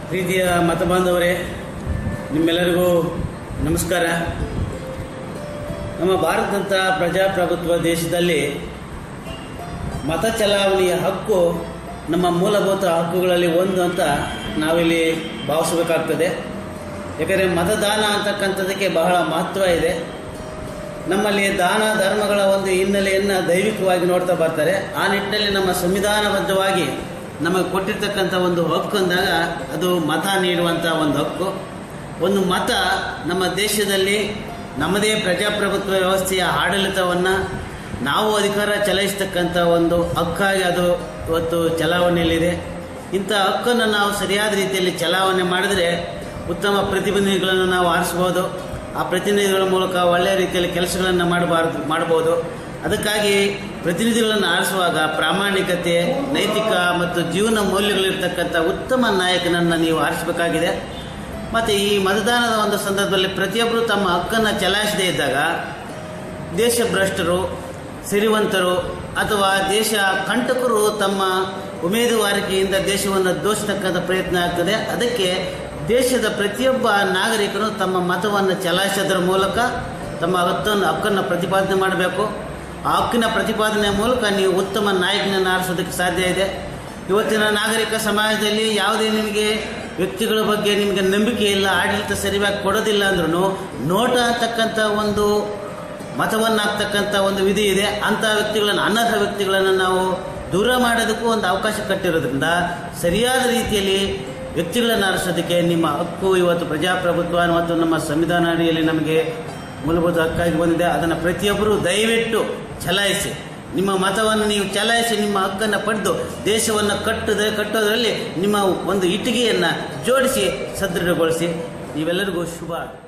ಪ್ರೀತಿಯ ಮತ ಬಾಂಧವರೇ ನಿಮ್ಮೆಲ್ಲರಿಗೂ ನಮಸ್ಕಾರ ನಮ್ಮ ಭಾರತದಂಥ ಪ್ರಜಾಪ್ರಭುತ್ವ ದೇಶದಲ್ಲಿ ಮತ ಚಲಾವಣೆಯ ಹಕ್ಕು ನಮ್ಮ ಮೂಲಭೂತ ಹಕ್ಕುಗಳಲ್ಲಿ ಒಂದು ಅಂತ ನಾವಿಲ್ಲಿ ಭಾವಿಸಬೇಕಾಗ್ತದೆ ಯಾಕಂದರೆ ಮತದಾನ ಅಂತಕ್ಕಂಥದ್ದಕ್ಕೆ ಬಹಳ ಮಹತ್ವ ಇದೆ ನಮ್ಮಲ್ಲಿ ದಾನ ಧರ್ಮಗಳ ಒಂದು ಹಿನ್ನೆಲೆಯನ್ನು ದೈವಿಕವಾಗಿ ನೋಡ್ತಾ ಬರ್ತಾರೆ ಆ ನಿಟ್ಟಿನಲ್ಲಿ ನಮ್ಮ ಸಂವಿಧಾನಬದ್ಧವಾಗಿ ನಮಗೆ ಕೊಟ್ಟಿರ್ತಕ್ಕಂಥ ಒಂದು ಹಕ್ಕು ಅಂದಾಗ ಅದು ಮತ ನೀಡುವಂಥ ಒಂದು ಹಕ್ಕು ಒಂದು ಮತ ನಮ್ಮ ದೇಶದಲ್ಲಿ ನಮ್ಮದೇ ಪ್ರಜಾಪ್ರಭುತ್ವ ವ್ಯವಸ್ಥೆಯ ಆಡಳಿತವನ್ನು ನಾವು ಅಧಿಕಾರ ಚಲಾಯಿಸ್ತಕ್ಕಂಥ ಒಂದು ಹಕ್ಕಾಗಿ ಅದು ಇವತ್ತು ಚಲಾವಣೆಯಲ್ಲಿದೆ ಇಂಥ ಹಕ್ಕನ್ನು ನಾವು ಸರಿಯಾದ ರೀತಿಯಲ್ಲಿ ಚಲಾವಣೆ ಮಾಡಿದರೆ ಉತ್ತಮ ಪ್ರತಿನಿಧಿಗಳನ್ನು ನಾವು ಆರಿಸ್ಬೋದು ಆ ಪ್ರತಿನಿಧಿಗಳ ಮೂಲಕ ಒಳ್ಳೆಯ ರೀತಿಯಲ್ಲಿ ಕೆಲಸಗಳನ್ನು ಮಾಡಬಾರ್ದು ಮಾಡಬಹುದು ಅದಕ್ಕಾಗಿ ಪ್ರತಿನಿಧಿಗಳನ್ನು ಆರಿಸುವಾಗ ಪ್ರಾಮಾಣಿಕತೆ ನೈತಿಕ ಮತ್ತು ಜೀವನ ಮೌಲ್ಯಗಳಿರ್ತಕ್ಕಂಥ ಉತ್ತಮ ನಾಯಕನನ್ನು ನೀವು ಆರಿಸಬೇಕಾಗಿದೆ ಮತ್ತು ಈ ಮತದಾನದ ಒಂದು ಸಂದರ್ಭದಲ್ಲಿ ಪ್ರತಿಯೊಬ್ಬರು ತಮ್ಮ ಹಕ್ಕನ್ನು ಚಲಾಯಿಸದೇ ಇದ್ದಾಗ ದೇಶಭ್ರಷ್ಟರು ಸಿರಿವಂತರು ಅಥವಾ ದೇಶ ಕಂಟಕರು ತಮ್ಮ ಉಮೇದುವಾರಿಕೆಯಿಂದ ದೇಶವನ್ನು ದೋಷತಕ್ಕಂಥ ಪ್ರಯತ್ನ ಆಗ್ತದೆ ಅದಕ್ಕೆ ದೇಶದ ಪ್ರತಿಯೊಬ್ಬ ನಾಗರಿಕನು ತಮ್ಮ ಮತವನ್ನು ಚಲಾಯಿಸೋದ್ರ ಮೂಲಕ ತಮ್ಮ ಹಕ್ಕನ್ನು ಹಕ್ಕನ್ನು ಪ್ರತಿಪಾದನೆ ಮಾಡಬೇಕು ಆ ಹಕ್ಕಿನ ಪ್ರತಿಪಾದನೆ ಮೂಲಕ ನೀವು ಉತ್ತಮ ನಾಯಕನನ್ನು ಆರಿಸೋದಕ್ಕೆ ಸಾಧ್ಯ ಇದೆ ಇವತ್ತಿನ ನಾಗರಿಕ ಸಮಾಜದಲ್ಲಿ ಯಾವುದೇ ನಿಮಗೆ ವ್ಯಕ್ತಿಗಳ ಬಗ್ಗೆ ನಿಮಗೆ ನಂಬಿಕೆ ಇಲ್ಲ ಆಡಳಿತ ಸರಿಯಾಗಿ ಕೊಡೋದಿಲ್ಲ ಅಂದ್ರೂ ನೋಟ ಅಂತಕ್ಕಂಥ ಒಂದು ಮತವನ್ನು ಹಾಕ್ತಕ್ಕಂಥ ಒಂದು ವಿಧಿ ಇದೆ ಅಂಥ ವ್ಯಕ್ತಿಗಳನ್ನು ಅನರ್ಹ ವ್ಯಕ್ತಿಗಳನ್ನು ನಾವು ದೂರ ಮಾಡೋದಕ್ಕೂ ಒಂದು ಅವಕಾಶ ಕಟ್ಟಿರೋದ್ರಿಂದ ಸರಿಯಾದ ರೀತಿಯಲ್ಲಿ ವ್ಯಕ್ತಿಗಳನ್ನು ಆರಿಸೋದಕ್ಕೆ ನಿಮ್ಮ ಹಕ್ಕು ಇವತ್ತು ಪ್ರಜಾಪ್ರಭುತ್ವ ಮತ್ತು ನಮ್ಮ ಸಂವಿಧಾನ ಅಡಿಯಲ್ಲಿ ನಮಗೆ ಮೂಲಭೂತ ಹಕ್ಕಾಗಿ ಬಂದಿದೆ ಅದನ್ನು ಪ್ರತಿಯೊಬ್ಬರು ದಯವಿಟ್ಟು ಚಲಾಯಿಸಿ ನಿಮ್ಮ ಮತವನ್ನು ನೀವು ಚಲಾಯಿಸಿ ನಿಮ್ಮ ಹಕ್ಕನ್ನು ಪಡೆದು ದೇಶವನ್ನು ಕಟ್ಟದ ಕಟ್ಟೋದರಲ್ಲಿ ನಿಮ್ಮ ಒಂದು ಇಟ್ಟಿಗೆಯನ್ನು ಜೋಡಿಸಿ ಸದೃಢಗೊಳಿಸಿ ನೀವೆಲ್ಲರಿಗೂ ಶುಭ ಆಗಲಿ